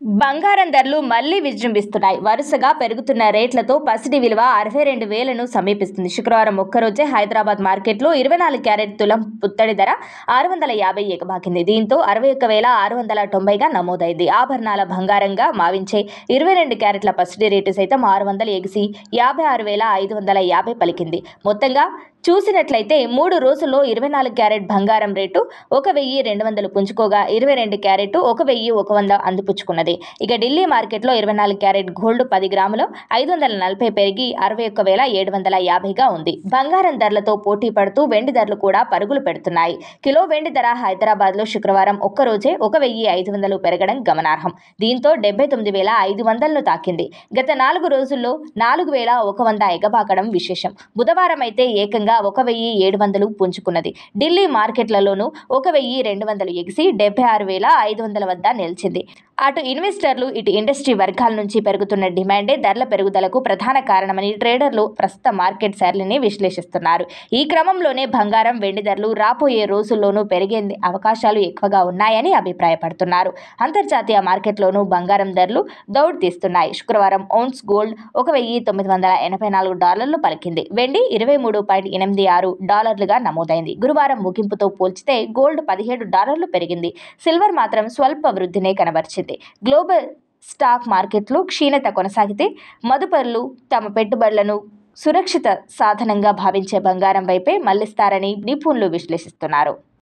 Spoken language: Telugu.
బంగారం ధరలు మళ్లీ విజృంభిస్తున్నాయి వరుసగా పెరుగుతున్న రేట్లతో పసిడి విలువ అరవై రెండు వేలను సమీపిస్తుంది శుక్రవారం ఒక్కరోజే హైదరాబాద్ మార్కెట్లో ఇరవై నాలుగు క్యారెట్ తులం పుత్తడి ధర ఆరు వందల యాభై ఎగబాకింది దీంతో అరవై ఒక్క వేల ఆరు వందల తొంభైగా నమోదైంది ఆభరణాల బంగారంగా మావించే ఇరవై రెండు క్యారెట్ల పసిడి రేటు సైతం ఆరు వందలు ఎగిసి యాభై ఆరు వేల ఐదు వందల యాభై పలికింది మొత్తంగా చూసినట్లయితే మూడు రోజుల్లో ఇరవై నాలుగు క్యారెట్ బంగారం రేటు ఒక వెయ్యి రెండు వందలు పుంజుకోగా ఇరవై రెండు క్యారెట్ ఒక వెయ్యి ఒక వంద అందిపుచ్చుకున్నది ఇక ఢిల్లీ మార్కెట్లో ఇరవై నాలుగు క్యారెట్ గోల్డ్ పది గ్రాములు ఐదు వందల నలభై పెరిగి అరవై ఒక్క వేల ఏడు వందల యాభైగా ఉంది బంగారం ధరలతో పోటీ పడుతూ వెండి ధరలు కూడా పరుగులు పెడుతున్నాయి కిలో వెండి ధర హైదరాబాద్లో శుక్రవారం ఒక్కరోజే ఒక వెయ్యి ఐదు వందలు పెరగడం గమనార్హం దీంతో డెబ్బై తొమ్మిది వేల ఐదు వందలను తాకింది గత నాలుగు రోజుల్లో నాలుగు వేల ఒక వంద ఎగబాకడం విశేషం బుధవారం అయితే ఏకంగా ఒక వెయ్యి ఏడు వందలు పుంజుకున్నది ఢిల్లీ మార్కెట్లలోనూ ఒక వెయ్యి రెండు వందలు ఎగిసి డెబ్బై ఆరు వేల ఐదు వందల వద్ద నిలిచింది అటు ఇన్వెస్టర్లు ఇటు ఇండస్ట్రీ వర్గాల నుంచి పెరుగుతున్న డిమాండే ధరల పెరుగుదలకు ప్రధాన కారణమని ట్రేడర్లు ప్రస్తుత మార్కెట్ సరళిని విశ్లేషిస్తున్నారు ఈ క్రమంలోనే బంగారం వెండి ధరలు రాబోయే రోజుల్లోనూ పెరిగే అవకాశాలు ఎక్కువగా ఉన్నాయని అభిప్రాయపడుతున్నారు అంతర్జాతీయ మార్కెట్లోనూ బంగారం ధరలు దౌడ్ తీస్తున్నాయి శుక్రవారం ఔన్స్ గోల్డ్ ఒక వెయ్యి తొమ్మిది వందల ఎనభై నాలుగు డాలర్లు పలికింది వెండి ఇరవై మూడు పాయింట్ ఎనిమిది ఆరు డాలర్లుగా నమోదైంది గురువారం ముగింపుతో పోల్చితే గోల్డ్ పదిహేడు డాలర్లు పెరిగింది సిల్వర్ మాత్రం స్వల్ప వృద్ధినే కనబరిచింది గ్లోబల్ స్టాక్ మార్కెట్లు క్షీణత కొనసాగితే మదుపరులు తమ పెట్టుబడులను సురక్షిత సాధనంగా భావించే బంగారం వైపే మళ్లిస్తారని నిపుణులు విశ్లేషిస్తున్నారు